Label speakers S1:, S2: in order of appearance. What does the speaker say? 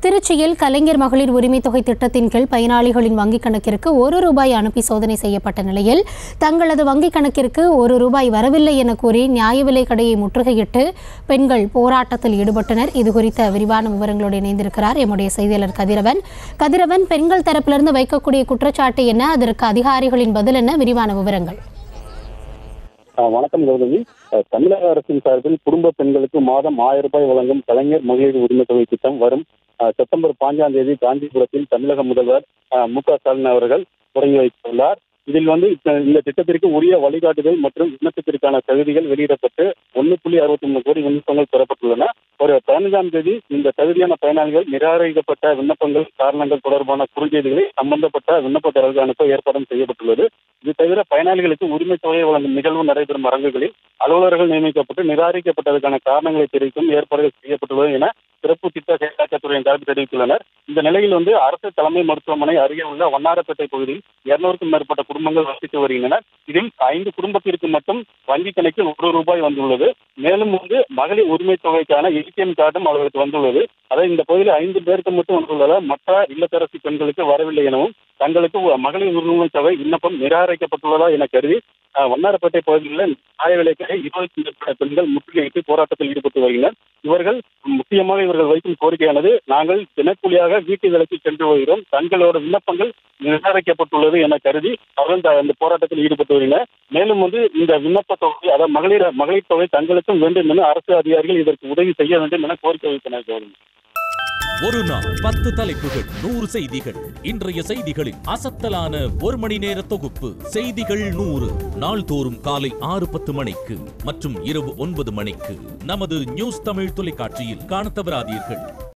S1: திருச்சியில் கலைஞர் மகளிர் உரிமை தொகை திட்டத்தின் கீழ் பயனாளிகளின் வங்கிக் கணக்கிற்கு ஒரு ரூபாய் அனுப்பி சோதனை செய்யப்பட்ட நிலையில் தங்களது வங்கிக் கணக்கிற்கு ஒரு ரூபாய் வரவில்லை என கூறி நியாய விலை கடையை முற்றுகையிட்டு பெண்கள் போராட்டத்தில் ஈடுபட்டனர் இது குறித்த விரிவான விவரங்களோடு இணைந்திருக்கிறார் எம்முடைய செய்தியாளர் கதிரவன் கதிரவன் பெண்கள் தரப்பிலிருந்து வைக்கக்கூடிய குற்றச்சாட்டு என்ன அதற்கு அதிகாரிகளின் பதில் என்ன விரிவான விவரங்கள்
S2: ஆஹ் வணக்கம் கௌதமி ஆஹ் தமிழக அரசின் சார்பில் குடும்ப பெண்களுக்கு மாதம் ஆயிரம் ரூபாய் வழங்கும் கலைஞர் மகளிர் உரிமை தொகை திட்டம் வரும் ஆஹ் செப்டம்பர் பாஞ்சாம் தேதி காஞ்சிபுரத்தில் தமிழக முதல்வர் ஆஹ் மு க ஸ்டாலின் அவர்கள் தொடங்கி வைத்துள்ளார் இதில் வந்து இந்த- இந்த திட்டத்திற்கு உரிய வழிகாட்டுதல் மற்றும் விண்ணப்பத்திற்கான தகுதிகள் வெளியிடப்பட்டு ஒன்று புள்ளி அறுபத்தி மூணு கோடி விண்ணப்பங்கள் பெறப்பட்டுள்ளன ஒரு பதினைஞ்சாம் தேதி இந்த தகுதியான பயனாளிகள் நிராகரிக்கப்பட்ட விண்ணப்பங்கள் காரணங்கள் தொடர்பான குறுஞ்செய்திகளை சம்பந்தப்பட்ட விண்ணப்பதாரர்களுக்கு அனுப்ப ஏற்பாடும் செய்யப்பட்டுள்ளது இது தவிர பயனாளிகளுக்கு உரிமை தொகை வழங்கும் நிகழ்வு நடைபெறும் அரங்குகளில் அலுவலர்கள் நியமிக்கப்பட்டு நிராகரிக்கப்பட்டதற்கான காரணங்களை தெரிவிக்கும் ஏற்பாடுகள் செய்யப்பட்டுள்ளது என சிறப்பு திட்ட செயலாக்கத்துறையின் தரப்பு தெரிவித்துள்ளனர் இந்த நிலையில் வந்து அரசு தலைமை மருத்துவமனை அருகே உள்ள வண்ணாரப்பேட்டை பகுதியில் இருநூறுக்கும் மேற்பட்ட குடும்பங்கள் வசித்து வருகின்றனர் இதில் ஐந்து குடும்பத்திற்கு மட்டும் வங்கி கணக்கில் ஒரு ரூபாய் வந்துள்ளது மேலும் வந்து மகளிர் உரிமை தொகைக்கான ஏடிஎம் கார்டும் அவர்களுக்கு வந்துள்ளது அதாவது இந்த பகுதியில் ஐந்து பேருக்கு மட்டும் வந்துள்ளதால் மற்ற இல்லத்தரசி பெண்களுக்கு வரவில்லை எனவும் தங்களுக்கு ஒ- மகளிர் உரிமை தொகை விண்ணப்பம் நிராகரிக்கப்பட்டுள்ளதா என கருதி அஹ், வண்ணாரப்பேட்டை பகுதியில் நியாய விலைக்கடை இருபத்தி மேற்பட்ட பெண்கள் முற்றுகையிட்டு போராட்டத்தில் ஈடுபட்டு வருகின்றனர் இவர்கள் முக்கியமாக இவர்கள் வைக்கும் கோரிக்கையானது நாங்கள் தினக்கூலியாக வீட்டு வேலைக்கு சென்று வருகிறோம் தங்களோட விண்ணப்பங்கள் நிராகரிக்கப்பட்டுள்ளது என கருதி அவர்கள் இந்த- இந்த போராட்டத்தில் ஈடுபட்டு வருகின்றனர் மேலும் வந்து இந்த விண்ணப்ப தொகை அதாவது மகளிர் மகளிர் தொகை தங்களுக்கும் வேண்டும் என அரசு அதிகாரிகள் இதற்கு உதவி செய்ய வேண்டும் என கோரிக்கை வைத்தனர் கௌதமி
S3: ஒரு நாள் பத்து தலைப்புகள் நூறு செய்திகள் இன்றைய செய்திகளின் அசத்தலான ஒரு மணி நேர தொகுப்பு செய்திகள் நூறு நாள்தோறும் காலை ஆறு பத்து மணிக்கு மற்றும் இரவு ஒன்பது மணிக்கு நமது நியூஸ் தமிழ் தொலைக்காட்சியில் காணத் தவறாதீர்கள்